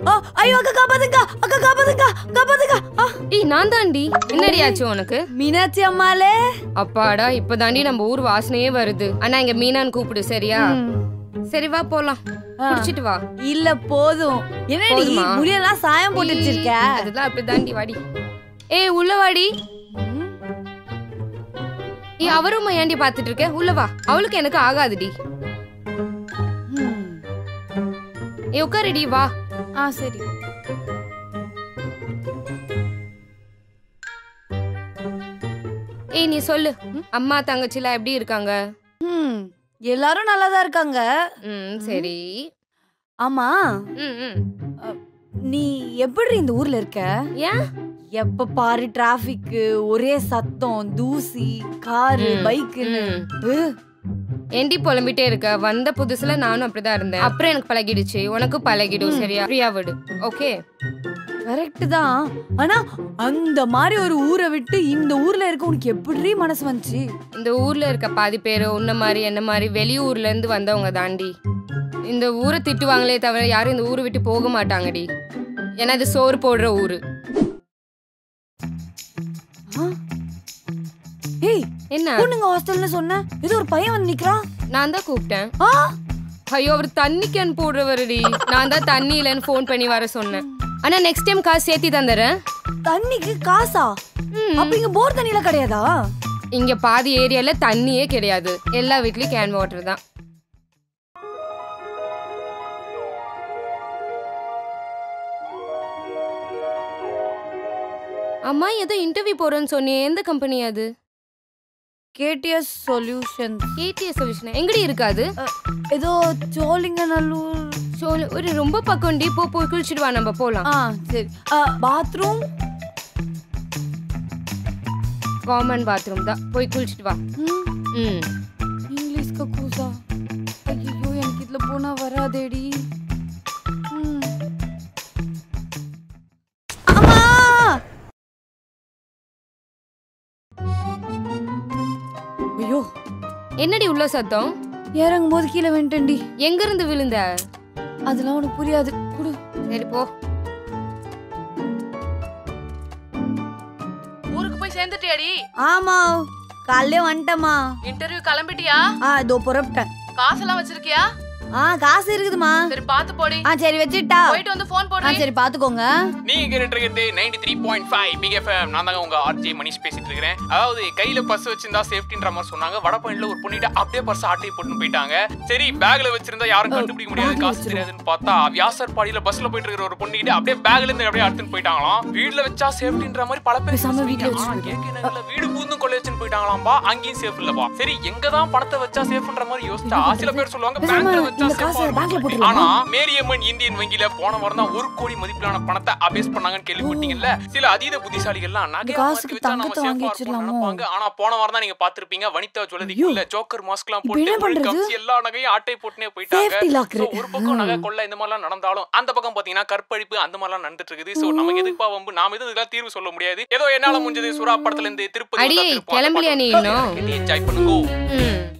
ஆ, ஐயோ அக்கா காப்பாத்துங்க அக்கா காப்பாத்துங்க காப்பாத்துங்க ஆ, ஏய் நான் தாண்டி என்னடி ஆச்சு உனக்கு மீனாட்சி அம்மாளே அப்பாடா இப்பதாண்டி நம்ம ஊர் வாசனையே வருது அண்ணா இங்க மீனான்னு கூப்பிடு சரியா சரி வா போலாம் குடிச்சிட்டு வா இல்ல போதும் என்னடி போதுமா? முடியெல்லாம் சாயம் போட்டு வச்சிருக்க அதுதான் அப்படிதாண்டி வாடி ஏய் உள்ள வாடி ஏய் அவரும் ஏண்டி பாத்துட்டு இருக்க உள்ள வா அவளுக்கு எனக்கு ஆகாதுடி ம். ஏய் உட்காருடி வா ஆ சரி ஏய் நீ சொல்லு அம்மா தங்கச்சிலாம் எப்படி இருக்காங்க ம் எல்லாரும் நல்லா தான் இருக்காங்க ம் சரி ஆமா ம் ம் நீ எப்படி இந்த ஊர்ல இருக்க ஏன் எப்ப பாரு டிராபிக் ஒரே சத்தம் தூசி காரு ம், பைக்குன்னு ம். ஏண்டி புலம்பிட்டே இருக்க வந்த புதுசுல நானும் அப்படிதான் இருந்தேன் அப்புறம் எனக்கு பழகிடுச்சு உனக்கும் பழகிடும் சரியா ஃப்ரீயா விடு ஓகே கரெக்ட் தான் ஆனா அந்த மாதிரி ஒரு ஊரை விட்டு இந்த ஊர்ல இருக்க உனக்கு எப்படி மனசு வந்துச்சு இந்த ஊர்ல இருக்க பாதி பேர் உன்ன மாதிரி என்ன மாதிரி வெளியூர்ல இருந்து வந்தவங்க தாண்டி இந்த ஊரை திட்டுவாங்களே தவிர யாரும் இந்த ஊரை விட்டு போக மாட்டாங்கடி ஏன்னா இது சோறு போடுற ஊரு ஆ? ஏய் என்ன பொண்ணுங்க ஹாஸ்டல்னு சொன்ன ஏதோ ஒரு பையன் வந்து நிக்கிறான் நான் தான் கூப்பிட்டேன் ஆ ஐயோ அவர் தண்ணி கேன் போடுறவருடி நான் தான் தண்ணி இல்லைன்னு ஃபோன் பண்ணி வர சொன்னேன் ஆனா நெக்ஸ்ட் டைம் காசு சேர்த்தி தந்துடுறேன் தண்ணிக்கு காசா ம். அப்ப இங்க போர் தண்ணில கிடையாதா இங்க பாதி ஏரியால தண்ணியே கிடையாது எல்லா வீட்லயும் கேன் வாட்டர் தான் அம்மா ஏதோ இன்டர்வியூ போறேன்னு சொன்னியே எந்த கம்பெனி அது கேடிஎஸ் சொல்யூஷன் ஏடிஎஸ் சொல்யூஷன் எங்கடி இருக்காது ஏதோ சோழிங்கநல்லூர் சோலு ஒரு ரொம்ப பக்கம்டி போ போய் குளிச்சுட்டு வா நம்ம போலாம் ஆ சரி பாத்ரூம் காமன் பாத்ரூம் தான் போய் குளிச்சுட்டு வா ம் இங்கிலீஷ் கக்கூசா ஐயோ எனக்கு இதுல போனா வராதேடி ம். அம்மா ஐயோ என்னடி உள்ள சத்தம் இறங்கும் போது கீழே வந்துட்டேன்டி எங்க இருந்து விழுந்த அதெல்லாம் உனக்கு புரியாது குடு சரி போ ஊருக்கு போய் சேர்ந்துட்டியாடி ஆமா காலையிலே வந்துட்டேம்மா இன்டர்வியூ கிளம்பிட்டியா ஆ இதோ புறப்பட்டேன் காசெல்லாம் வச்சிருக்கியா ஆ காசு இருக்குதுமா சரி பாத்து போடி ஆ சரி வச்சுட்டா போயிட்டு வந்து போன் ஆ போடுறேன் சரி பாத்துக்கோங்க நீங்க கேட்டுட்டு இருக்கிறது ninety three point five big FM நான் தாங்க உங்க ஆர்ஜே மணிஷ் பேசிட்டு இருக்கிறேன் அதாவது கையில பர்ஸ் வச்சிருந்தா சேஃப்டின்ற மாதிரி சொன்னாங்க வட பாயிண்ட்ல ஒரு பொண்ணிட்ட அப்படியே பர்ஸ் ஆட்டை போட்டு போயிட்டாங்க சரி பேக்ல வச்சிருந்தா யாரும் கண்டுபிடிக்க முடியாது காசு தெரியாதுன்னு பார்த்தா வியாசர் பாடியில பஸ்ல போயிட்டு இருக்கிற ஒரு பொண்ணிட்ட அப்படியே பேக்ல இருந்து அப்படியே அடுத்துன்னு போயிட்டாங்களாம் வீட்ல வச்சா சேஃப்டின்ற மாதிரி பல பேர் பேசாம வீட்ல சொல்லிட்டாங்க. ஆனா, கேட்க நேரத்துல வீடு பூந்தும் கொள்ளை வச்சுன்னு போயிட்டாங்களாம்பா அங்கேயும் சேஃப் இல்லப்பா சரி எங்க தான் பணத்தை வச்சா சேஃப்ன்ற மாதிரி யோசிச்சா சில பேர் சொல்லுவாங்க பேசாம பேங்க்ல வச்சா இந்த காசை safe ஆ பேங்க்ல இருக்கும். போட்டுடலாமா? ஆனா மேரியம்மன் இந்தியன் வங்கியில போன வாரம் தான் ஒரு கோடி மதிப்பிலான பணத்தை அபேஸ் பண்ணாங்கன்னு கேள்விப்பட்டீங்கல்ல சில அதீத புத்திசாலிகள்லாம் நகையா காசுக்கு மாத்தி வச்சா நம்ம தங்கத்தை safe ஆ வாங்கி இருப்போம்னு வச்சிடலாமோ? நினைப்பாங்க. ஆனா போன வாரம் தான் நீங்க பாத்திருப்பீங்க வனிதா ஜுவல்லரிக்குள்ள ஜோக்கர் மாஸ்க்லாம் இப்ப போட்டு என்ன உள் பண்றது? கம்ஸ் எல்லா நகையும் ஆட்டை போட்டுனே போயிட்டாங்க Safety locker. So, ஒரு பக்கம் நகை கொள்ள இந்த மாதிரிலாம் நடந்தாலும் அந்த பக்கம் பாத்தீங்கன்னா கற்பழிப்பு அந்த மாதிரிலாம் நடந்துட்டு இருக்குது சோ நமக்கு எதுப்பா வம்பு நாம எதுவும் இதெல்லாம் தீர்வு சொல்ல முடியாது ஏதோ என்னால முடிஞ்சது சுறா படத்துல இருந்து திருப்பதி அடியே, வந்தா திருப்பம். அந்த கிளம்பலையா பாட்டு நீ வந்து இன்னும்? கேட்டு enjoy பண்ணுங்க ம்